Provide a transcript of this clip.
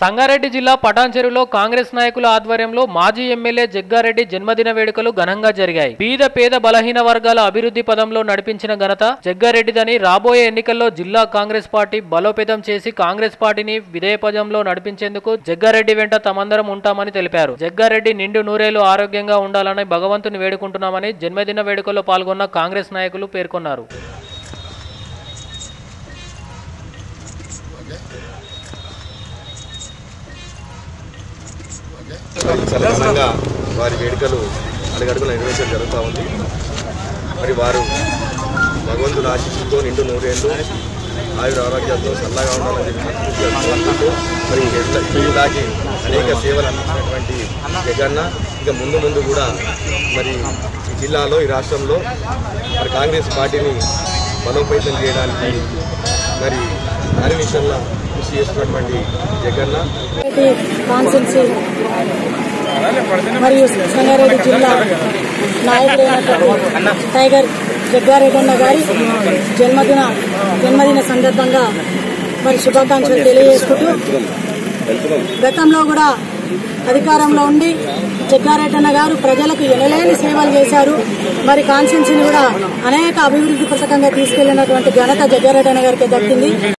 సంగారెడ్డి జిల్లా పటాన్చెరులో కాంగ్రెస్ నాయకుల ఆధ్వర్యంలో మాజీ ఎమ్మెల్యే జగ్గారెడ్డి జన్మదిన వేడుకలు ఘనంగా జరిగాయి బీద పేద బలహీన వర్గాల అభివృద్ధి పదంలో నడిపించిన ఘనత జగ్గారెడ్డిదని రాబోయే ఎన్నికల్లో జిల్లా కాంగ్రెస్ పార్టీ బలోపేతం చేసి కాంగ్రెస్ పార్టీని విధేయపదంలో నడిపించేందుకు జగ్గారెడ్డి వెంట తమందరం ఉంటామని తెలిపారు జగ్గారెడ్డి నిండు నూరేళ్లు ఆరోగ్యంగా ఉండాలని భగవంతుని వేడుకుంటున్నామని జన్మదిన వేడుకల్లో పాల్గొన్న కాంగ్రెస్ నాయకులు పేర్కొన్నారు చాలా ఘనంగా వారి వేడుకలు అడుగడుగున నిర్వహించడం జరుగుతూ ఉంది మరి వారు భగవంతుని ఆశీస్సుతో నిండు నూరేళ్ళు ఆయుర ఆరోగ్యాలతో చల్లగా ఉండాలని చెప్పి మనస్ఫూర్తిగా కోరుకుంటూ మరి ఎట్ల- జిల్లాకి అనేక సేవలు అందించినటువంటి జగన్న ఇంకా ముందు ముందు కూడా మరి ఈ జిల్లాలో ఈ రాష్ట్రంలో మరి కాంగ్రెస్ పార్టీని బలోపేతం చేయడానికి మరి అన్ని విషయంలో కృషి చేస్తున్నటువంటి జగన్న రెడ్డి కాన్సెన్సీ మరియు సంగారెడ్డి జిల్లా నాయకుడైనటువంటి టైగర్ జగ్గారెడ్డి అన్న గారి జన్మదిన జన్మదిన సందర్భంగా మరి శుభాకాంక్షలు తెలియజేసుకుంటూ గతంలో కూడా అధికారంలో ఉండి జగ్గారెడ్డి అన్న గారు ప్రజలకు ఎనలేని సేవలు చేశారు మరి కాన్సెన్సీని కూడా అనేక అభివృద్ధి పథకంగా తీసుకెళ్లినటువంటి ఘనత జగ్గారెడ్డి అన్న గారికి దక్కింది